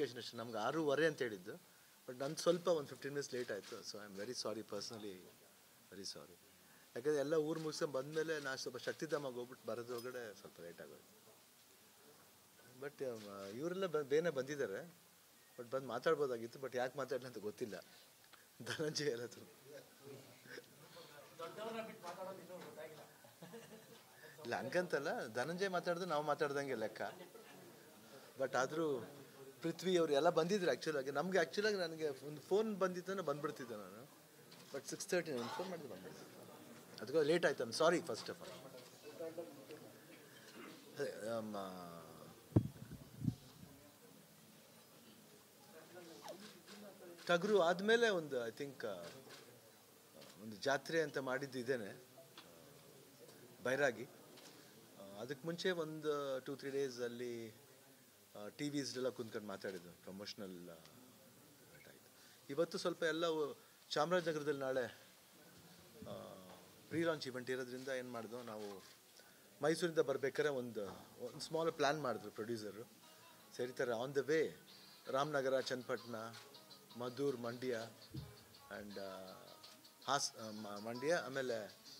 Clarification ಅಷ್ಟೇ ನಮ್ಗೆ ಆರೂವರೆ ಅಂತ ಹೇಳಿದ್ದು ಬಟ್ ನಂದು ಸ್ವಲ್ಪ ಒಂದು ಫಿಫ್ಟೀನ್ ಮಿನಿಟ್ಸ್ ಲೇಟ್ ಆಯಿತು so I am very sorry personally very sorry ಯಾಕಂದರೆ ಎಲ್ಲ ಊರು ಮುಗಿಸ್ಕೊಂಡು ಬಂದಮೇಲೆ ನಾನು ಸ್ವಲ್ಪ ಶಕ್ತಿಧಾಮಗೆ ಹೋಗ್ಬಿಟ್ಟು ಬರೋದ್ರೊಳಗಡೆ ಸ್ವಲ್ಪ ಲೇಟ್ ಆಗೋದು ಬಟ್ ಇವರೆಲ್ಲ ಬ ಬೇನೆ ಬಂದಿದ್ದಾರೆ ಬಟ್ ಬಂದು ಮಾತಾಡ್ಬೋದಾಗಿತ್ತು ಬಟ್ ಯಾಕೆ ಮಾತಾಡಲಿ ಅಂತ ಗೊತ್ತಿಲ್ಲ ಧನಂಜಯ ಎಲ್ಲ ತುಂಬ ಇಲ್ಲ ಹಂಗಂತಲ್ಲ ಧನಂಜಯ ಮಾತಾಡಿದ್ರೆ ನಾವು ಮಾತಾಡ್ದಂಗೆ ಲೆಕ್ಕ ಬಟ್ ಆದರೂ ಪೃಥ್ವಿ ಅವರು ಎಲ್ಲ ಬಂದಿದ್ರು ಆ್ಯಕ್ಚುಲಾಗಿ ನಮಗೆ ಆ್ಯಕ್ಚುಲಾಗಿ ನನಗೆ ಒಂದು ಫೋನ್ ಬಂದಿದ್ದಾನೆ ಬಂದ್ಬಿಡ್ತಿದ್ದೆ ನಾನು ಬಟ್ ಸಿಕ್ಸ್ ತರ್ಟಿ ಒಂದು ಫೋನ್ ಮಾಡಿದ್ರೆ ಬಂದ್ಬಿಡ್ತಿದ್ದೆ ಅದಕ್ಕೆ ಲೇಟ್ ಆಯ್ತು I'm sorry first of all ಅದೇ ನಮ್ಮ ಟಗರು ಆದಮೇಲೆ ಒಂದು ಐ ಥಿಂಕ್ ಒಂದು ಜಾತ್ರೆ ಅಂತ ಮಾಡಿದ್ದು ಇದೇನೆ ಬೈರಾಗಿ ಅದಕ್ಕೆ ಮುಂಚೆ ಒಂದು ಟೂ ತ್ರೀ ಡೇಸ್ ಅಲ್ಲಿ ಟಿ ವಿಸ್ಡೆಲ್ಲ ಕುಂತ್ಕೊಂಡು ಮಾತಾಡಿದ್ದು ಪ್ರಮೋಷನಲ್ ಆಯಿತು ಇವತ್ತು ಸ್ವಲ್ಪ ಎಲ್ಲ ಚಾಮರಾಜನಗರದಲ್ಲಿ ನಾಳೆ ಪ್ರೀ ಲಾಂಚ್ ಇವೆಂಟ್ ಇರೋದ್ರಿಂದ ಏನು ಮಾಡಿದ್ವು ನಾವು ಮೈಸೂರಿಂದ ಬರ್ಬೇಕಾದ್ರೆ ಒಂದು ಒಂದು ಸ್ಮಾಲ್ ಪ್ಲ್ಯಾನ್ ಮಾಡಿದ್ರು ಪ್ರೊಡ್ಯೂಸರು ಸರಿತಾರೆ on the way Ramanagara Channapatna Maddur Mandya and ಹಾಸ್ ಮ- ಮಂಡ್ಯ ಆಮೇಲೆ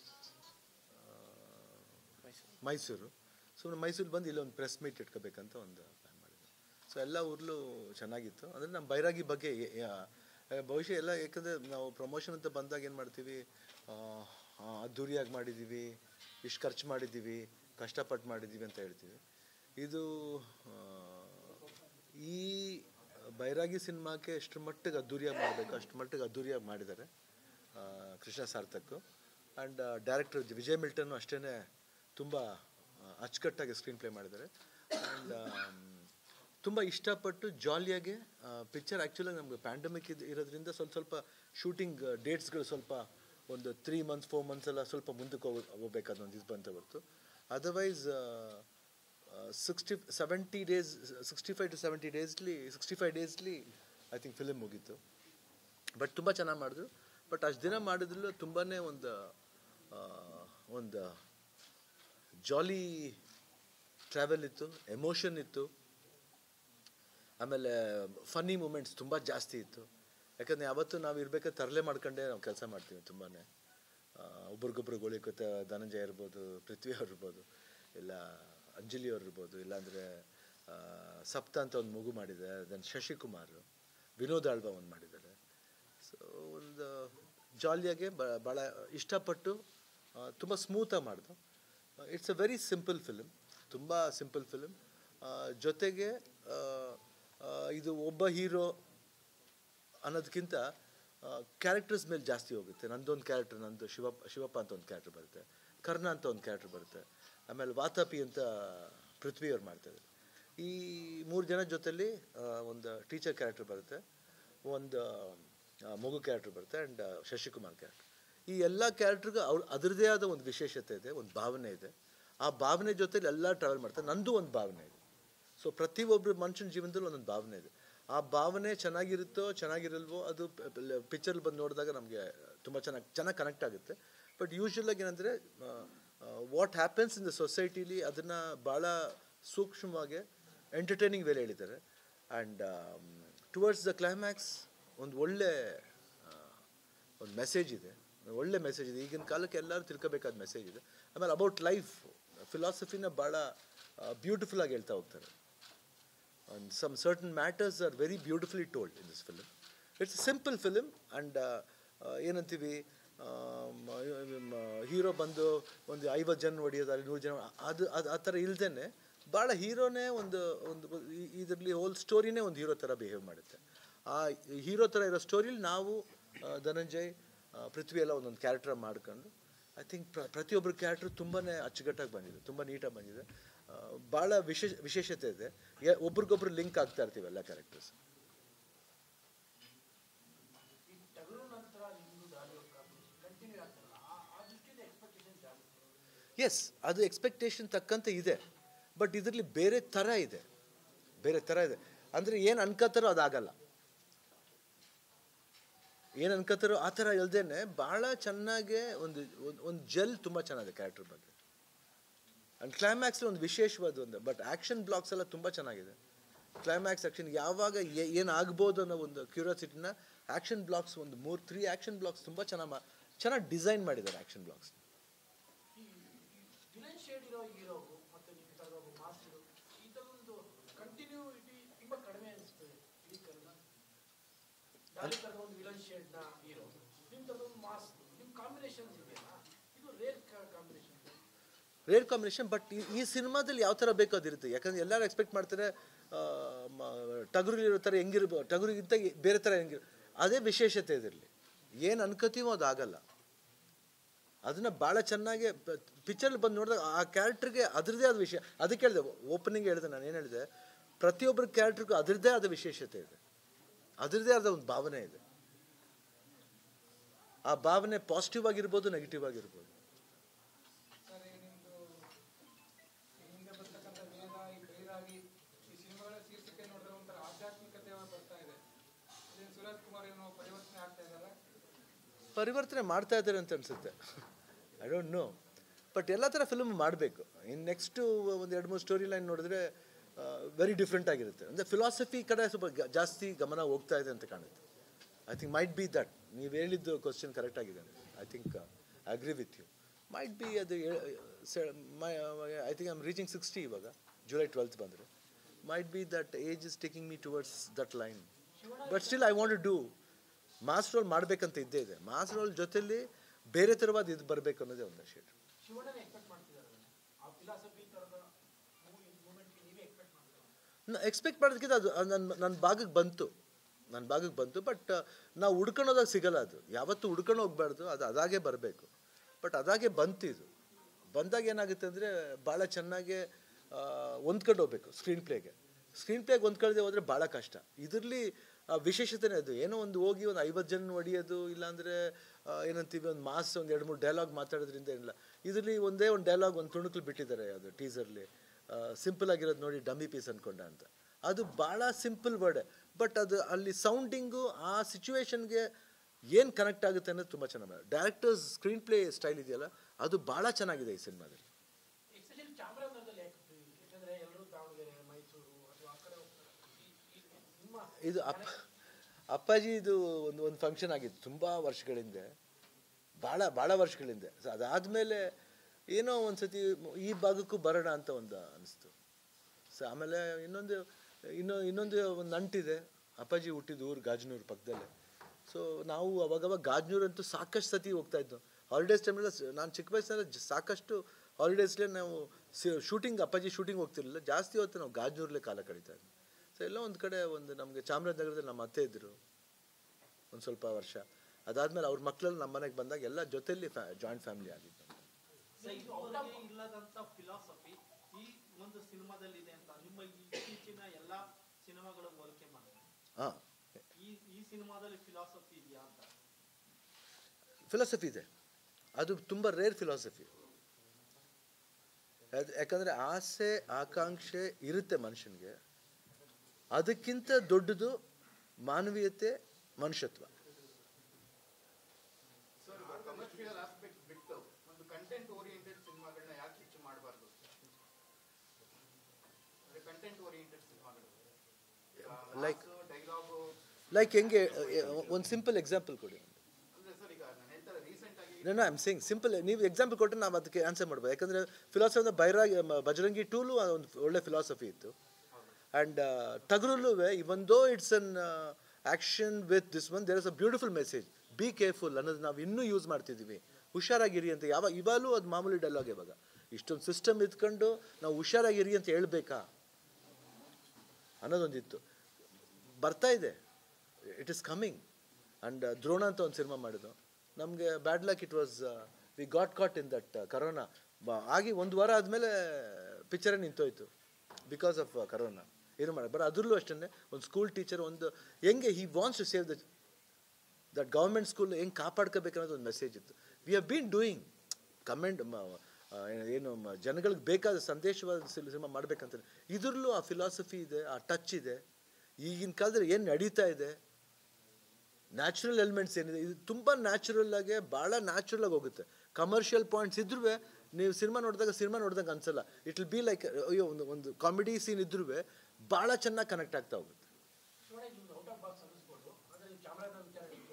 ಮೈಸೂರು ಸೊ ಮೈಸೂರು ಬಂದು ಇಲ್ಲಿ ಒಂದು ಪ್ರೆಸ್ ಮೀಟ್ ಇಟ್ಕೋಬೇಕಂತ ಒಂದು ಪ್ಲ್ಯಾನ್ ಮಾಡಿದ್ವಿ ಸೊ ಎಲ್ಲ ಊರ್ಲೂ ಚೆನ್ನಾಗಿತ್ತು ಅಂದರೆ ನಮ್ಮ ಬೈರಾಗಿ ಬಗ್ಗೆ ಎ- ಯಾ- ಬಹುಶಃ ಎಲ್ಲ ಯಾಕಂದರೆ ನಾವು ಪ್ರಮೋಷನ್ ಅಂತ ಬಂದಾಗ ಏನು ಮಾಡ್ತೀವಿ ಆ, ಆ, ಅದ್ದೂರಿಯಾಗಿ ಮಾಡಿದ್ದೀವಿ ಇಷ್ಟು ಖರ್ಚು ಮಾಡಿದ್ದೀವಿ ಕಷ್ಟಪಟ್ಟು ಮಾಡಿದ್ದೀವಿ ಅಂತ ಹೇಳ್ತೀವಿ ಇದು ಆ, ಈ ಬೈರಾಗಿ ಸಿನಿಮಾಕ್ಕೆ ಎಷ್ಟು ಮಟ್ಟಿಗೆ ಅದ್ದೂರಿಯಾಗಿ ಮಾಡಬೇಕು ಅಷ್ಟು ಮಟ್ಟಿಗೆ ಅದ್ದೂರಿಯಾಗಿ ಮಾಡಿದ್ದಾರೆ ಆ, ಕೃಷ್ಣ ಸಾರ್ಥಕ್ ಆ್ಯಂಡ್ ಡೈರೆಕ್ಟರ್ ವಿಜಯ್ ಮಿಲ್ಟನ್ ಅಷ್ಟೇ ತುಂಬ ಅಚ್ಚುಕಟ್ಟಾಗಿ ಸ್ಕ್ರೀನ್ ಪ್ಲೇ ಮಾಡಿದ್ದಾರೆ ಆ್ಯಂಡ್ ತುಂಬ ಇಷ್ಟಪಟ್ಟು ಜಾಲಿಯಾಗಿ ಪಿಕ್ಚರ್ ಆ್ಯಕ್ಚುಲಾಗಿ ನಮಗೆ ಪ್ಯಾಂಡಮಿಕ್ ಇದು ಇರೋದ್ರಿಂದ ಸ್ವಲ್ಪ ಸ್ವಲ್ಪ ಶೂಟಿಂಗ್ ಡೇಟ್ಸ್ಗಳು ಸ್ವಲ್ಪ ಒಂದು ತ್ರೀ ಮಂತ್ಸ್ ಫೋರ್ ಮಂತ್ಸ್ ಎಲ್ಲ ಸ್ವಲ್ಪ ಮುಂದಕ್ಕೆ ಹೋಗ ಹೋಗ್ಬೇಕಾದ ಒಂದು ಇದು ಬಂತ ಹೊರತು otherwise sixty seventy days sixty five to seventy ಡೇಸ್ಲಿ ಸಿಕ್ಸ್ಟಿ ಫೈವ್ ಡೇಸ್ಲಿ ಐ ಥಿಂಕ್ ಫಿಲಿಮ್ ಮುಗೀತು ಬಟ್ ತುಂಬ ಚೆನ್ನಾಗಿ ಮಾಡಿದ್ರು ಬಟ್ ಅಷ್ಟು ದಿನ ಮಾಡಿದ್ರಲ್ಲೂ ತುಂಬಾ ಒಂದು ಆ, ಒಂದು ಜಾಲಿ ಟ್ರಾವೆಲ್ ಇತ್ತು ಎಮೋಷನ್ ಇತ್ತು ಆಮೇಲೆ ಫನ್ನಿ ಮೂಮೆಂಟ್ಸ್ ತುಂಬ ಜಾಸ್ತಿ ಇತ್ತು ಯಾಕಂದರೆ ಯಾವತ್ತು ನಾವು ಇರ್ಬೇಕಾದ್ರೆ ತರಲೆ ಮಾಡ್ಕೊಂಡೇ ನಾವು ಕೆಲಸ ಮಾಡ್ತೀವಿ ತುಂಬಾ ಒಬ್ರಿಗೊಬ್ರು ಗೋಳಿಕೊತ್ತ ಧನಂಜಯ ಇರ್ಬೋದು ಪೃಥ್ವಿ ಅವ್ರು ಇರ್ಬೋದು ಇಲ್ಲ ಅಂಜಲಿ ಅವ್ರು ಇರ್ಬೋದು ಇಲ್ಲಾಂದರೆ ಸಪ್ತ ಅಂತ ಒಂದು ಮಗು ಮಾಡಿದೆ ದೆನ್ ಶಶಿಕುಮಾರ್ ವಿನೋದ್ ಆಳ್ವ ಒಂದು ಮಾಡಿದ್ದಾರೆ ಸೊ ಒಂದು ಜಾಲಿಯಾಗೆ ಭಾಳ ಇಷ್ಟಪಟ್ಟು ತುಂಬ ಸ್ಮೂತಾಗಿ ಮಾಡಿದ್ರು it's a very simple film ತುಂಬ ಸಿಂಪಲ್ ಫಿಲಿಮ್ ಜೊತೆಗೆ ಆ, ಆ, ಇದು ಒಬ್ಬ ಹೀರೋ ಅನ್ನೋದಕ್ಕಿಂತ ಕ್ಯಾರೆಕ್ಟರ್ಸ್ ಮೇಲೆ ಜಾಸ್ತಿ ಹೋಗುತ್ತೆ ನಂದೊಂದು ಕ್ಯಾರೆಕ್ಟರ್ ನಂದು ಶಿವಪ್ಪ ಶಿವಪ್ಪ ಅಂತ ಒಂದು ಕ್ಯಾರೆಕ್ಟರ್ ಬರುತ್ತೆ ಕರ್ಣ ಅಂತ ಒಂದು ಕ್ಯಾರೆಕ್ಟರ್ ಬರುತ್ತೆ ಆಮೇಲೆ ವಾತಾಪಿ ಅಂತ ಪೃಥ್ವಿ ಅವ್ರು ಮಾಡ್ತಾರೆ ಈ ಮೂರು ಜನ ಜೊತೆಲಿ ಆ, ಒಂದು ಟೀಚರ್ ಕ್ಯಾರೆಕ್ಟರ್ ಬರುತ್ತೆ ಒಂದು ಆ, ಮಗು ಕ್ಯಾರೆಕ್ಟರ್ ಬರುತ್ತೆ ಆ್ಯಂಡ್ ಶಶಿಕುಮಾರ್ ಕ್ಯಾರೆಕ್ಟರ್ ಈ ಎಲ್ಲ ಕ್ಯಾರೆಕ್ಟರ್ಗೂ ಅವ್ರ ಅದರದೇ ಆದ ಒಂದು ವಿಶೇಷತೆ ಇದೆ ಒಂದು ಭಾವನೆ ಇದೆ ಆ ಭಾವನೆ ಜೊತೆಲಿ ಎಲ್ಲ ಟ್ರಾವೆಲ್ ಮಾಡ್ತಾರೆ ನಂದು ಒಂದು ಭಾವನೆ ಇದೆ ಸೊ ಪ್ರತಿಯೊಬ್ಬರು ಮನುಷ್ಯನ ಜೀವನದಲ್ಲಿ ಒಂದೊಂದು ಭಾವನೆ ಇದೆ ಆ ಭಾವನೆ ಚೆನ್ನಾಗಿರುತ್ತೋ ಚೆನ್ನಾಗಿರಲ್ವೋ ಅದು ಪಿಕ್ಚರ್ ಬಂದು ನೋಡಿದಾಗ ನಮಗೆ ತುಂಬ ಚೆನ್ನಾಗಿ ಚೆನ್ನಾಗಿ ಕನೆಕ್ಟ್ ಆಗುತ್ತೆ ಬಟ್ ಯೂಶ್ವಲಾಗಿ ಏನಂದರೆ ವಾಟ್ ಹ್ಯಾಪನ್ಸ್ ಇನ್ ದ ಸೊಸೈಟಿಲಿ ಅದನ್ನು ಭಾಳ ಸೂಕ್ಷ್ಮವಾಗಿ ಎಂಟರ್ಟೈನಿಂಗ್ ವೇಲೆ ಹೇಳಿದ್ದಾರೆ ಆ್ಯಂಡ್ ಟುವರ್ಡ್ಸ್ ದ ಕ್ಲೈಮ್ಯಾಕ್ಸ್ ಒಂದು ಒಳ್ಳೆ ಆ, ಒಂದು ಮೆಸೇಜ್ ಇದೆ ಒಂದು ಒಳ್ಳೆ ಮೆಸೇಜ್ ಇದೆ ಈಗಿನ ಕಾಲಕ್ಕೆ ಎಲ್ಲರೂ ತಿಳ್ಕೋಬೇಕಾದ ಮೆಸೇಜ್ ಇದೆ ಆಮೇಲೆ ಅಬೌಟ್ ಲೈಫ್ ಫಿಲಾಸಫಿನ ಭಾಳ ಬ್ಯೂಟಿಫುಲ್ ಆಗಿ ಹೇಳ್ತಾ ಹೋಗ್ತಾರೆ and some certain matters are very beautifully told in this film. It's a simple film and uh, uh, ಏನಂತೀವಿ ಹೀರೋ ಬಂದು ಒಂದು ಐವತ್ತು ಜನ ಹೊಡೆಯೋದು ಅಲ್ಲಿ ನೂರು ಜನ ಅದು ಅದು ಆ ಥರ ಇಲ್ದೇ ಭಾಳ ಹೀರೋನೇ ಒಂದು ಒಂದು ಇದರಲ್ಲಿ ಹೋಲ್ ಸ್ಟೋರಿನೇ ಒಂದು ಹೀರೋ ಥರ ಬಿಹೇವ್ ಮಾಡುತ್ತೆ ಆ ಹೀರೋ ಥರ ಇರೋ ಸ್ಟೋರಿಲಿ ನಾವು ಆ, ಧನಂಜಯ್ ಆ, ಪೃಥ್ವಿ ಎಲ್ಲ ಒಂದೊಂದು ಕ್ಯಾರೆಕ್ಟರ್ ಮಾಡ್ಕೊಂಡು ಐ ಥಿಂಕ್ ಪ್ರ ಪ್ರತಿಯೊಬ್ಬರ ಕ್ಯಾರೆಕ್ಟ್ರು ತುಂಬಾ ಅಚ್ಚುಕಟ್ಟಾಗಿ ಬಂದಿದೆ ತುಂಬ ನೀಟಾಗಿ ಬಂದಿದೆ ಆ, ಭಾಳ ವಿಶೇಷ ವಿಶೇಷತೆ ಇದೆ ಯ- ಒಬ್ರಿಗೊಬ್ರು ಲಿಂಕ್ ಆಗ್ತಾ ಇರ್ತೀವಿ ಎಲ್ಲ ಕ್ಯಾರೆಕ್ಟರ್ಸ್ ಎಸ್ ಅದು ಎಕ್ಸ್ಪೆಕ್ಟೇಷನ್ ತಕ್ಕಂತೆ ಇದೆ ಬಟ್ ಇದರಲ್ಲಿ ಬೇರೆ ಥರ ಇದೆ ಬೇರೆ ಥರ ಇದೆ ಅಂದರೆ ಏನು ಅನ್ಕೋತಾರೋ ಅದಾಗಲ್ಲ ಏನು ಅನ್ಕೋತಾರೋ ಆ ಥರ ಇಲ್ದೇನೆ ಭಾಳ ಚೆನ್ನಾಗೆ ಒಂದು ಒಂದು- ಒಂದು ಜೆಲ್ ತುಂಬ ಚೆನ್ನಾಗಿದೆ ಕ್ಯಾರೆಕ್ಟರ್ ಬಗ್ಗೆ ಆ್ಯಂಡ್ ಕ್ಲೈಮ್ಯಾಕ್ಸಲ್ಲಿ ಒಂದು ವಿಶೇಷವಾದ ಒಂದು ಬಟ್ ಆ್ಯಕ್ಷನ್ ಬ್ಲಾಕ್ಸ್ ಎಲ್ಲ ತುಂಬ ಚೆನ್ನಾಗಿದೆ ಕ್ಲೈಮ್ಯಾಕ್ಸ್ ಆ್ಯಕ್ಷನ್ ಯಾವಾಗ ಏನು ಆಗ್ಬೋದು ಅನ್ನೋ ಒಂದು ಕ್ಯೂರಿಯಾಸಿಟಿನ ಆ್ಯಕ್ಷನ್ ಬ್ಲಾಕ್ಸ್ ಒಂದು ಮೂರು ತ್ರೀ ಆ್ಯಕ್ಷನ್ ಬ್ಲಾಕ್ಸ್ ತುಂಬ ಚೆನ್ನಾಗಿ ಮಾ ಚೆನ್ನಾಗಿ ಡಿಸೈನ್ ಮಾಡಿದ್ದಾರೆ ಆ್ಯಕ್ಷನ್ ಬ್ಲಾಕ್ಸ್ ಈ ವಿಲನ್ ಶೇಡ್ ಇರೋ ಹೀರೋಗು ಮತ್ತೆ ನೀವು ಈ ಥರದ ಒಬ್ಬ ಮಾಸ್ಟರು ಈ ಥರದೊಂದು ಕಂಟಿನ್ಯೂಟಿ ತುಂಬ ಕಡಿಮೆ ಅನಿಸ್ತದೆ ಇಡೀ ಕನ್ನಡ ದಾಳಿ ಥರದ ಒಂದು ವಿಲನ್ ಶೇಡ್ನ ಹೀರೋ ನಿಮ್ಮ ಥರದೊಂದು ಮಾಸ್ ನಿಮ್ಮ ಕಾಂಬಿನೇಷನ್ಸ್ ಇದೆಯಲ್ಲ ಇದು rare combination rare combination but ಈ ಸಿನಿಮಾದಲ್ಲಿ ಯಾವ ಥರ ಬೇಕೋ ಅದಿರುತ್ತೆ ಯಾಕಂದ್ರೆ ಎಲ್ಲರೂ ಎಕ್ಸ್ಪೆಕ್ಟ್ ಮಾಡ್ತಾರೆ ಟಗರಿಲಿರೋ ಥರ ಹೆಂಗಿರ್ಬೋದು ಟಗರಿಗಿಂತ ಬೇರೆ ಥರ ಹೆಂಗಿರ್ ಅದೇ ವಿಶೇಷತೆ ಇದರಲ್ಲಿ ಏನು ಅನ್ಕೋತೀವೋ ಅದು ಆಗಲ್ಲ ಅದನ್ನ ಭಾಳ ಚೆನ್ನಾಗಿ ಪಿಕ್ಚರ್ ಬಂದು ನೋಡಿದಾಗ ಆ ಕ್ಯಾರೆಕ್ಟರ್ಗೆ ಅದರದೇ ಆದ ವಿಷಯ ಅದಕ್ಕೆ ಹೇಳಿದೆ ಓಪನಿಂಗ್ ಹೇಳಿದೆ ನಾನು ಏನು ಹೇಳಿದೆ ಪ್ರತಿಯೊಬ್ಬರ ಕ್ಯಾರೆಕ್ಟರ್ಗೂ ಅದರದ್ದೇ ಆದ ವಿಶೇಷತೆ ಇದೆ ಅದರದ್ದೇ ಆದ ಒಂದು ಭಾವನೆ ಇದೆ ಆ ಭಾವನೆ ಪಾಸಿಟಿವ್ ಆಗಿರ್ಬೋದು ನೆಗೆಟಿವ್ ಆಗಿರ್ಬೋದು ಸರ್ ಈಗ ನಿಮ್ದು ಹಿಂದೆ ಬರ್ತಕ್ಕಂಥ ವೇದ ಈ ಬೈರಾಗಿ ಈ ಸಿನಿಮಾಗಳ ಶೀರ್ಷಿಕೆ ನೋಡಿದ್ರೆ ಒಂಥರ ಆಧ್ಯಾತ್ಮಿಕತೆ ಬರ್ತಾ ಇದೆ ಇದೇನು ಸುರಾಜ್ ಕುಮಾರ್ ಏನೋ ಪರಿವರ್ತನೆ ಆಗ್ತಾ ಇದ್ದಾರೆ ಪರಿವರ್ತನೆ ಮಾಡ್ತಾ ಇದ್ದಾರೆ ಅಂತ ಅನಿಸುತ್ತೆ ಐ ಡೋಂಟ್ ನೋ ಬಟ್ ಎಲ್ಲ ಥರ ಫಿಲ್ಮ್ ಮಾಡಬೇಕು ಇನ್ನು ನೆಕ್ಸ್ಟು ಒಂದು ಎರಡು ಮೂರು ಸ್ಟೋರಿ ಲೈನ್ ನೋಡಿದ್ರೆ ವೆರಿ ಡಿಫ್ರೆಂಟ್ ಆಗಿರುತ್ತೆ ಅಂದರೆ ಫಿಲಾಸಫಿ ಕಡೆ ಸ್ವಲ್ಪ ಗ- ಜಾಸ್ತಿ ಗಮನ ಹೋಗ್ತಾ ಇದೆ ಅಂತ ಕಾಣುತ್ತೆ I think might be that ನೀವು ಹೇಳಿದ್ದು ಕ್ವಶನ್ ಕರೆಕ್ಟ್ ಆಗಿದೆ I think agree with you might be ಅದು my I think I'm reaching sixty ಇವಾಗ ಜುಲೈ ಟ್ವೆಲ್ತ್ ಬಂದರೆ might be that age is taking me towards that line but still I want to do mass role ಮಾಡಬೇಕಂತ ಇದ್ದೇ ಇದೆ mass roll ಜೊತೆಲಿ ಬೇರೆ ಥರವಾದ ಇದು ಬರಬೇಕು ಅನ್ನೋದೇ ಒಂದು ಶೇಡ್ ಶಿವಣ್ಣನೇ ಎಕ್ಸ್ಪೆಕ್ಟ್ ಮಾಡ್ತಿದ್ದಾರೆ ಅದನ್ನ. ಆ ಫಿಲಾಸಫಿ ಥರದ ಮೂಮೆಂಟ್ಗೆ ನೀವೇ ಎಕ್ಸ್ಪೆಕ್ಟ್ ಮಾಡ್ತೀರಾ ಎಕ್ಸ್ಪೆಕ್ಟ್ ಮಾಡೋದಕ್ಕಿಂತ ಅದು ನನ್ನ ನನ್ನ ಭಾಗಕ್ಕೆ ಬಂತು ನನ್ನ ಭಾಗಕ್ಕೆ ಬಂತು ಬಟ್ ನಾವು ಹುಡ್ಕೊಳೋದಾಗ ಸಿಗಲ್ಲ ಅದು ಯಾವತ್ತೂ ಹುಡ್ಕೊಂಡು ಹೋಗ್ಬಾರ್ದು ಅದು ಅದಾಗೆ ಬರಬೇಕು ಬಟ್ ಅದಾಗೆ ಬಂತು ಇದು ಬಂದಾಗ ಏನಾಗುತ್ತೆ ಅಂದರೆ ಭಾಳ ಚೆನ್ನಾಗಿ ಹೊಂದ್ಕೊಂಡು ಹೋಗ್ಬೇಕು ಸ್ಕ್ರೀನ್ ಪ್ಲೇಗೆ ಸ್ಕ್ರೀನ್ ಪ್ಲೇಗೆ ಹೊಂದ್ಕೊಳ್ದೆ ಹೋದರೆ ಭಾಳ ಕಷ್ಟ ಇದರಲ್ಲಿ ವಿಶೇಷತೆನೇ ಅದು ಏನೋ ಒಂದು ಹೋಗಿ ಒಂದು ಐವತ್ತು ಜನ ಹೊಡಿಯೋದು ಇಲ್ಲಾಂದರೆ ಏನಂತೀವಿ ಒಂದು ಮಾಸ್ ಒಂದು ಎರಡು ಮೂರು ಡೈಲಾಗ್ ಮಾತಾಡೋದ್ರಿಂದ ಏನಿಲ್ಲ ಇದರಲ್ಲಿ ಒಂದೇ ಒಂದು ಡೈಲಾಗ್ ಒಂದು ತುಣುಕಲು ಬಿಟ್ಟಿದ್ದಾರೆ ಅದು ಟೀಸರ್ಲಿ ಸಿಂಪಲ್ ಆಗಿರೋದು ನೋಡಿ ಡಮ್ಮಿ ಪೀಸ್ ಅನ್ಕೊಂಡ ಅಂತ ಅದು ಭಾಳ ಸಿಂಪಲ್ ವರ್ಡ್ ಬಟ್ ಅದು ಅಲ್ಲಿ ಸೌಂಡಿಂಗು ಆ ಸಿಚುವೇಶನ್ಗೆ ಏನು ಕನೆಕ್ಟ್ ಆಗುತ್ತೆ ಅನ್ನೋದು ತುಂಬ ಚೆನ್ನಾಗಿ ಡೈರೆಕ್ಟರ್ಸ್ ಸ್ಕ್ರೀನ್ ಪ್ಲೇ ಸ್ಟೈಲ್ ಇದೆಯಲ್ಲ ಅದು ಭಾಳ ಚೆನ್ನಾಗಿದೆ ಈ ಸಿನಿಮಾದಲ್ಲಿ ಎಕ್ಸ್ಪೆಷಲಿ ಚಾಮರಾಜನಗರದಲ್ಲಿ ಯಾಕೆ ಯಾಕಂದ್ರೆ ಎಲ್ಲರೂ ದಾವಣಗೆರೆ ಮೈಸೂರು ಅಥವಾ ಆ ಕಡೆ ಹೋಗ್ತಾರೆ ಈ- ಈ- ನಿಮ್ಮ ಇದು ಅಪ್ಪ ಅಪ್ಪಾಜಿ ಇದು ಒಂದು ಒಂದು ಫಂಕ್ಷನ್ ಆಗಿತ್ತು ತುಂಬ ವರ್ಷಗಳಿಂದ ಭಾಳ ಭಾಳ ವರ್ಷಗಳಿಂದ ಸೊ ಅದಾದಮೇಲೆ ಏನೋ ಒಂದು ಸತಿ ಈ ಭಾಗಕ್ಕೂ ಬರೋಣ ಅಂತ ಒಂದು ಅನಿಸ್ತು ಸೊ ಆಮೇಲೆ ಇನ್ನೊಂದು ಇನ್ನೊ ಇನ್ನೊಂದು ಒಂದು ನಂಟಿದೆ ಅಪ್ಪಾಜಿ ಹುಟ್ಟಿದ ಊರು ಗಾಜನೂರು ಪಕ್ಕದಲ್ಲೇ ಸೊ ನಾವು ಅವಾಗವಾಗ ಗಾಜನೂರು ಅಂತೂ ಸಾಕಷ್ಟು ಸತಿ ಹೋಗ್ತಾ ಇದ್ದು ಹಾಲಿಡೇಸ್ ಟೈಮೆಲ್ಲ ನಾನು ಚಿಕ್ಕ ವಯಸ್ಸಿನಲ್ಲಿ ಜ- ಸಾಕಷ್ಟು ಹಾಲಿಡೇಸ್ಲೇ ನಾವು ಶೂಟಿಂಗ್ ಅಪ್ಪಾಜಿ ಶೂಟಿಂಗ್ ಹೋಗ್ತಿರ್ಲಿಲ್ಲ ಜಾಸ್ತಿ ಹೊತ್ತು ನಾವು ಗಾಜನೂರಲ್ಲೇ ಕಾಲ ಕಳೀತಾ ಇದ್ವಿ ಸೊ ಎಲ್ಲ ಒಂದು ಕಡೆ ಒಂದು ನಮಗೆ ಚಾಮರಾಜನಗರದಲ್ಲಿ ನಮ್ಮ ಅತ್ತೆ ಇದ್ದರು ಒಂದು ಸ್ವಲ್ಪ ವರ್ಷ ಅದಾದಮೇಲೆ ಅವ್ರ ಮಕ್ಕಳಲ್ಲಿ ನಮ್ಮ ಮನೆಗೆ ಬಂದಾಗ ಎಲ್ಲ ಜೊತೆಯಲ್ಲಿ ಫ್ಯಾ ಜಾಯಿಂಟ್ ಫ್ಯಾಮಿಲಿ ಆಗಿದ್ದು ಸರ್, ಇದುವರೆಗೆ ಇಲ್ಲದಂತ ಫಿಲಾಸಫಿ ಈ ಒಂದು ಸಿನಿಮಾದಲ್ಲಿ ಇದೆ ಅಂತ ನಿಮ್ಮ ಇತ್ತೀಚಿನ ಎಲ್ಲ ಸಿನಿಮಾಗಳು ಹೋಲಿಕೆ ಮಾಡಿ ಹಾಂ ಈ ಈ ಸಿನಿಮಾದಲ್ಲಿ ಫಿಲಾಸಫಿ ಇದೆಯಾ ಅಂತ ಫಿಲಾಸಫಿ ಇದೆ ಅದು ತುಂಬ ರೇರ್ ಫಿಲಾಸಫಿ ಯಾಕಂದರೆ ಆಸೆ ಆಕಾಂಕ್ಷೆ ಇರುತ್ತೆ ಮನುಷ್ಯನಿಗೆ ಅದಕ್ಕಿಂತ ದೊಡ್ಡದು ಮಾನವೀಯತೆ ಮನುಷ್ಯತ್ವ ಸರ್ ಕಮರ್ಷಿಯಲ್ ಆಸ್ಪೆಕ್ಟ್ ಬಿಟ್ಟು ಒಂದು ಕಂಟೆಂಟ್ ಓರಿಯೆಂಟೆಡ್ ಸಿನಿಮಾಗಳನ್ನ ಯಾಕೆ ಹೆಚ್ಚು ಮಾಡಬಾರ್ದು ಅಂದ್ರೆ ಕಂಟೆಂಟ್ ಓರಿಯೆಂಟೆಡ್ ಸಿನಿಮಾಗಳು Like- ಡೈಲಾಗು ಲೈಕ್ ಹೆಂಗೆ ಒಂದು ಸಿಂಪಲ್ ಎಕ್ಸಾಂಪಲ್ ಕೊಡಿ ಅಂದ್ರೆ ಸರ್ ಈಗ ನಾನು ಹೇಳ್ತಾರೆ ರೀಸೆಂಟ್ ಆಗಿ ನಾನು ಐ ಆಮ್ ಸೇಯಿಂಗ್ ಸಿಂಪಲ್ ನೀವು ಎಕ್ಸಾಂಪಲ್ ಕೊಟ್ಟರೆ ನಾವು ಅದಕ್ಕೆ ಆನ್ಸರ್ ಮಾಡ್ಬೋದು ಯಾಕಂದರೆ ಫಿಲಾಸಫಿ ಅಂದರೆ ಬೈರಾಗಿ ಮ- ಬಜರಂಗಿ ಟೂಲು ಒಂದು ಒಳ್ಳೆ ಫಿಲಾಸಫಿ ಇತ್ತು ಆ್ಯಂಡ್ ಟಗರಲ್ಲೂ even though it's an action with this one there is a beautiful message be careful ಅನ್ನೋದು ನಾವು ಇನ್ನೂ ಯೂಸ್ ಮಾಡ್ತಿದ್ದೀವಿ ಹುಷಾರಾಗಿರಿ ಅಂತ ಯಾವ ಇವಾಗಲೂ ಅದು ಮಾಮೂಲಿ ಡೈಲಾಗ್ ಇವಾಗ ಇಷ್ಟೊಂದು ಸಿಸ್ಟಮ್ ಇದ್ಕೊಂಡು ನಾವು ಹುಷಾರಾಗಿರಿ ಅಂತ ಹೇಳ್ಬೇಕಾ ಅನ್ನೋದೊಂದಿತ್ತು ಬರ್ತಾ ಇದೆ it is coming and Drona ಅಂತ ಒಂದು ಸಿನಿಮಾ ಮಾಡಿದ್ದು ನಮಗೆ bad luck it was we got caught in that corona ಆಗಿ ಒಂದು ವಾರ ಆದಮೇಲೆ ಪಿಕ್ಚರೇ ನಿಂತೋಯ್ತು ಬಿಕಾಸ್ ಆಫ್ ಕರೋನಾ ಏನು ಮಾಡಿ ಬಟ್ ಅದ್ರಲ್ಲೂ ಅಷ್ಟೇ ಒಂದು ಸ್ಕೂಲ್ ಟೀಚರ್ ಒಂದು ಹೆಂಗೆ he wants to save the that government school ಹೆಂಗೆ ಕಾಪಾಡ್ಕೋಬೇಕು ಅನ್ನೋದು ಒಂದು ಮೆಸೇಜ್ ಇತ್ತು we have been doing comment ಏನು ಮ- ಜನಗಳಿಗೆ ಬೇಕಾದ ಸಂದೇಶವಾದ ಸಿನಿಮಾ ಮಾಡ್ಬೇಕಂತ ಇದ್ರಲ್ಲೂ ಆ ಫಿಲಾಸಫಿ ಇದೆ ಆ ಟಚ್ ಇದೆ ಈಗಿನ ಕಾಲದಲ್ಲಿ ಏನು ನಡೀತಾ ಇದೆ ನ್ಯಾಚುರಲ್ ಎಲಿಮೆಂಟ್ಸ್ ಏನಿದೆ ಇದು ತುಂಬ ನ್ಯಾಚುರಲ್ ಆಗಿ ಭಾಳ ನ್ಯಾಚುರಲ್ ಆಗಿ ಹೋಗುತ್ತೆ ಕಮರ್ಷಿಯಲ್ ಪಾಯಿಂಟ್ಸ್ ಇದ್ರೂ ನೀವು ಸಿನಿಮಾ ನೋಡಿದಾಗ ಸಿನಿಮಾ ನೋಡಿದಾಗ ಅನ್ಸಲ್ಲ ಇಟ್ ವಿಲ್ ಬಿ ಲೈಕ್ ಅಯ್ಯೋ ಒಂದು ಒಂದು ಕಾಮಿಡಿ ಸೀನ್ ಇದ್ರೂ ಭಾಳ ಚೆನ್ನಾಗಿ ಕನೆಕ್ಟ್ ಆಗ್ತಾ ಹೋಗುತ್ತೆ ಶಿವಣ್ಣ ನಿಮ್ದು ಔಟ್ ಆಫ್ ಬಾಕ್ಸ್ ಅನ್ನಿಸ್ಬೋದು ಆದರೆ ಚಾಮರಾಜ ವಿಚಾರ